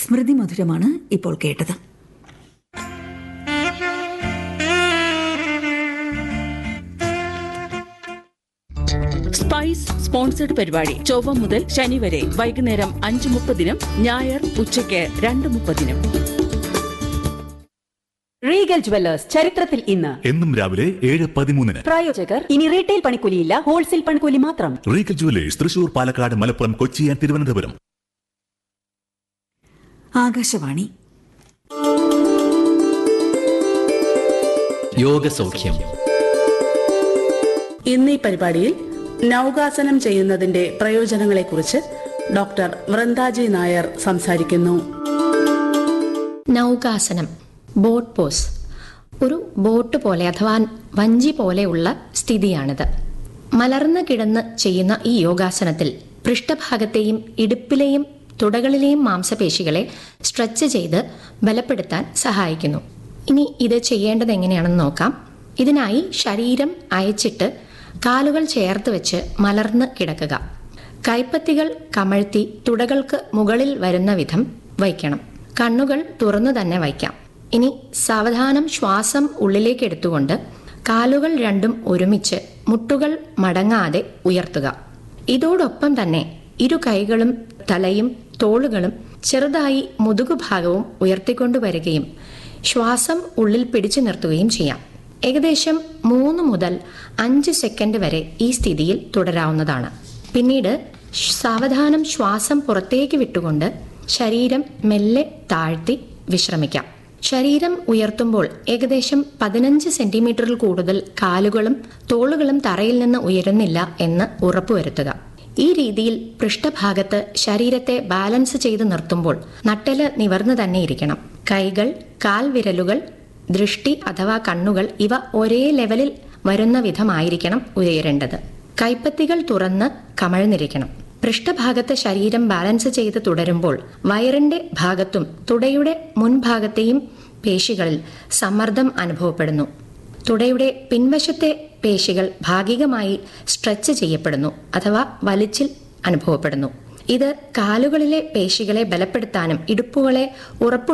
സ്മൃതി മധുരമാണ് ഇപ്പോൾ കേട്ടത് സ്പൈസ് സ്പോൺസർഡ് പരിപാടി ചൊവ്വ മുതൽ ശനി വരെ വൈകുന്നേരം അഞ്ച് മുപ്പതിനും ഞായർ ഉച്ചയ്ക്ക് രണ്ട് മുപ്പതിനും റീഗൽ ജുവല്ലേഴ്സ് ചരിത്രത്തിൽ ഇന്ന് എന്നും രാവിലെ ഏഴ് പതിമൂന്നിന് പ്രായോജകർ ഇനി റീറ്റെയിൽ പണിക്കൂലിയില്ല ഹോൾസെയിൽ പണിക്കൂലി മാത്രം Regal jewellers Thrissur Palakkad Malappuram Kochi and Thiruvananthapuram Akashvani Yogasoukhyam ഇന്ന് ഈ പരിപാടിയിൽ നൗകാസനം ചെയ്യുന്നതിന്റെ പ്രയോജനങ്ങളെക്കുറിച്ച് ഡോക്ടർ വൃന്ദാജി നായർ സംസാരിക്കുന്നു നൗകാസനം ബോട്ട് പോസ് ഒരു ബോട്ട് പോലെ അഥവാ വഞ്ചി പോലെയുള്ള സ്ഥിതിയാണിത് മലർന്നു കിടന്ന് ചെയ്യുന്ന ഈ യോഗാസനത്തിൽ പൃഷ്ഠഭാഗത്തെയും ഇടുപ്പിലെയും തുടകളിലെയും മാംസപേശികളെ സ്ട്രെച്ച് ചെയ്ത് ബലപ്പെടുത്താൻ സഹായിക്കുന്നു ഇനി ഇത് ചെയ്യേണ്ടത് എങ്ങനെയാണെന്ന് നോക്കാം ഇതിനായി ശരീരം അയച്ചിട്ട് കാലുകൾ ചേർത്ത് വെച്ച് മലർന്ന് കിടക്കുക കൈപ്പത്തികൾ കമഴ്ത്തി തുടകൾക്ക് മുകളിൽ വരുന്ന വിധം വയ്ക്കണം കണ്ണുകൾ തുറന്നു തന്നെ വയ്ക്കാം ഇനി സാവധാനം ശ്വാസം ഉള്ളിലേക്ക് എടുത്തുകൊണ്ട് കാലുകൾ രണ്ടും ഒരുമിച്ച് മുട്ടുകൾ മടങ്ങാതെ ഉയർത്തുക ഇതോടൊപ്പം തന്നെ ഇരു കൈകളും തലയും തോളുകളും ചെറുതായി മുതുകുഭാഗവും ഉയർത്തിക്കൊണ്ടുവരികയും ശ്വാസം ഉള്ളിൽ പിടിച്ചു നിർത്തുകയും ചെയ്യാം ഏകദേശം മൂന്ന് മുതൽ അഞ്ച് സെക്കൻഡ് വരെ ഈ സ്ഥിതിയിൽ തുടരാവുന്നതാണ് പിന്നീട് സാവധാനം ശ്വാസം പുറത്തേക്ക് വിട്ടുകൊണ്ട് ശരീരം മെല്ലെ താഴ്ത്തി വിശ്രമിക്കാം ശരീരം ഉയർത്തുമ്പോൾ ഏകദേശം പതിനഞ്ച് സെന്റിമീറ്ററിൽ കൂടുതൽ കാലുകളും തോളുകളും തറയിൽ നിന്ന് ഉയരുന്നില്ല എന്ന് ഉറപ്പുവരുത്തുക ഈ രീതിയിൽ പൃഷ്ഠഭാഗത്ത് ശരീരത്തെ ബാലൻസ് ചെയ്ത് നിർത്തുമ്പോൾ നട്ടെല് നിവർന്നു തന്നെ ഇരിക്കണം കൈകൾ കാൽവിരലുകൾ ദൃഷ്ടി അഥവാ കണ്ണുകൾ ഇവ ഒരേ ലെവലിൽ വരുന്ന വിധമായിരിക്കണം ഉയരേണ്ടത് കൈപ്പത്തികൾ തുറന്ന് കമഴ്ന്നിരിക്കണം പൃഷ്ഠഭാഗത്ത് ശരീരം ബാലൻസ് ചെയ്ത് തുടരുമ്പോൾ വയറിന്റെ ഭാഗത്തും തുടയുടെ മുൻഭാഗത്തെയും പേശികളിൽ സമ്മർദ്ദം അനുഭവപ്പെടുന്നു തുടയുടെ പിൻവശത്തെ പേശികൾ ഭാഗികമായി സ്ട്രെച്ച് ചെയ്യപ്പെടുന്നു അഥവാ വലിച്ചിൽ അനുഭവപ്പെടുന്നു ഇത് കാലുകളിലെ പേശികളെ ബലപ്പെടുത്താനും ഇടുപ്പുകളെ ഉറപ്പു